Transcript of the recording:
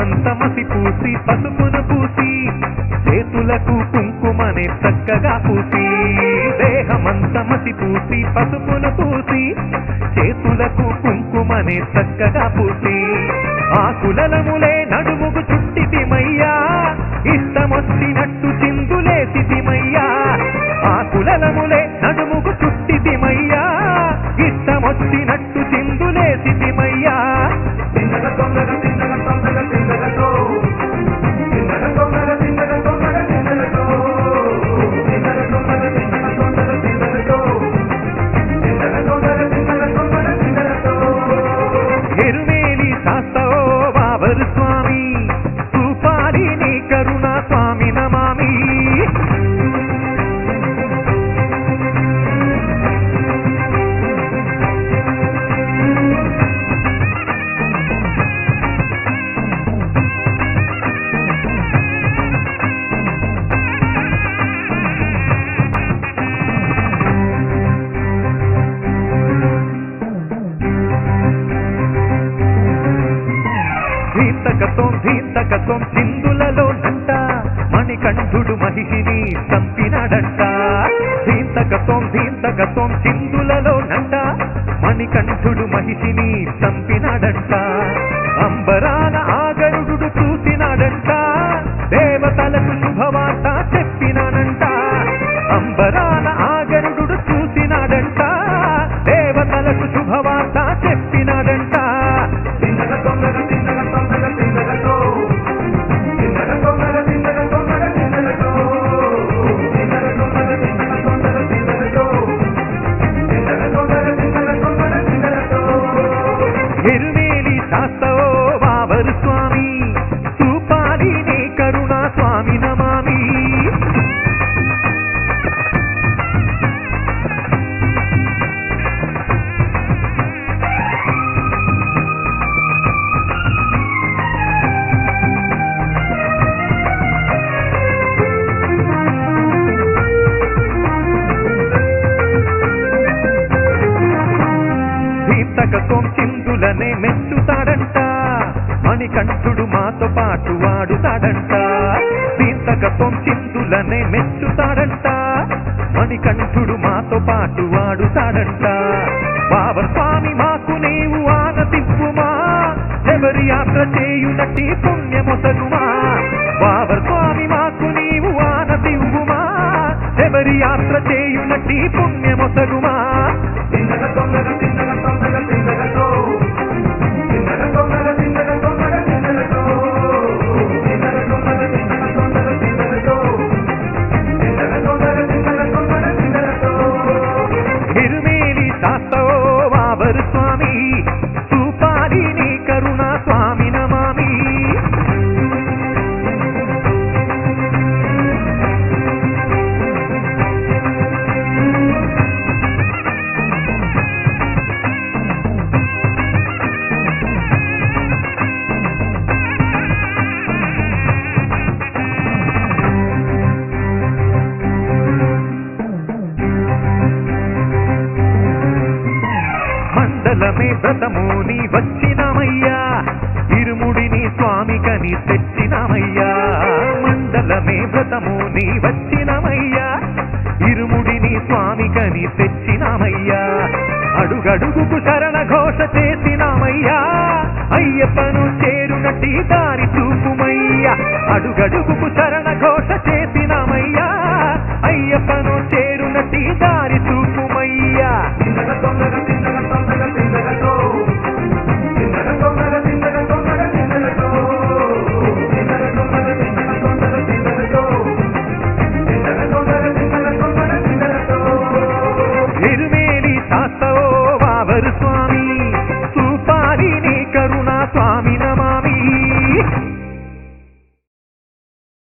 దేహమంతమసి పూసి పసుపును పూసి చేతులకు కుంకుమనే చక్కగా పూసి దేహమంతమసి పూసి పసుపును పూసి చేతులకు కుంకుమనే చక్కగా పూసి ఆకులలములే నడుముకు చుట్టితిమయ్యా ఇష్టమొచ్చినట్టు చిందులేసితిమయ్యా ఆకులలములే నడుముకు చుట్టితిమయ్యా ఇష్టమొచ్చినట్టు చిందులేసితిమయ్యా తిన్నగ తొందర తిన్నగ తొందర తిన్నగతో తిన్నగ తొందర తిన్నగ తొందర తిన్నగతో తిన్నగ తొందర తిన్నగ తొందర తిన్నగతో తిన్నగ తొందర తిన్నగ తొందర తిన్నగతో ఎరుమేలి శాస్త్రో బాబరు స్వామి చూపాలి నీ కరుణ స్వామి నమామి ధీంతకతోం ధీంతకతోం చిందులలో నంట మణికంఠుడు మహిషిని చంపినాడంట ధీంతకతోం ధీంతకతోం చిందులలో నంట మణికంఠుడు మహిషిని చంపినాడంట అంబరాన ఆగరుడు చూసినాడంట దేవతలకు శుభవార్త చెప్పినాడంట అంబరాన ఆగరుడు చూసినాడంట దేవతలకు శుభవార్త చెప్పినాడంట తిన్నగ తొందర తిన్నగ తొందర తిన్నగతో తిన్నగ తొందర తిన్నగ తొందర తిన్నగతో తిన్నగ తొందర తిన్నగ తొందర తిన్నగతో తిన్నగ తొందర తిన్నగ తొందర తిన్నగతో ఎరుమేలి శాస్త్రో బాబరు స్వామి చూపాలి నీ కరుణా స్వామి నమామి దీప్తకతోం చిందులనే మెచ్చుతాడంట మణికంఠుడు మాతో పాటు వాడుతాడంట దీప్తకతోం చిందులనే మెచ్చుతాడంట మణికంఠుడు మాతో పాటు వాడుతాడంట బాబర్ స్వామి మాకు నీవు ఆనతిప్పుమా ఎవరి యాత్ర చేయునట్టి పుణ్యమొసగుమా బాబర్ స్వామి మాకు నీవు ఆనతివ్వుమా ఎవరి యాత్ర చేయునట్టి పుణ్యమొసగుమా తిన్నగ తొందర తిన్నగ తొందర తిన్నగతో తిన్నగ తొందర తిన్నగ తొందర తిన్నగతో తిన్నగ తొందర తిన్నగ తొందర తిన్నగతో తిన్నగ తొందర తిన్నగ తొందర తిన్నగతో ఎరుమేలి శాస్త్రో బాబరు స్వామి చూపాలి నీ కరుణా స్వామి నమామి మండలమే వ్రతముని వచ్చినమయ్యా ఇరుముడిని స్వామికని తెచ్చినమయ్యా మండలమే వ్రతముని వచ్చినమయ్యా ఇరుముడిని స్వామికని తెచ్చినమయ్యా అడుగడుగుకు శరణ ఘోష చేసినామయ్యా అయ్యప్పను చేరునట్టి దారి చూపుమయ్యా అడుగడుగుకు శరణ ఘోష చేసినామయ్యా అయ్యప్పను చేరునట్టి దారి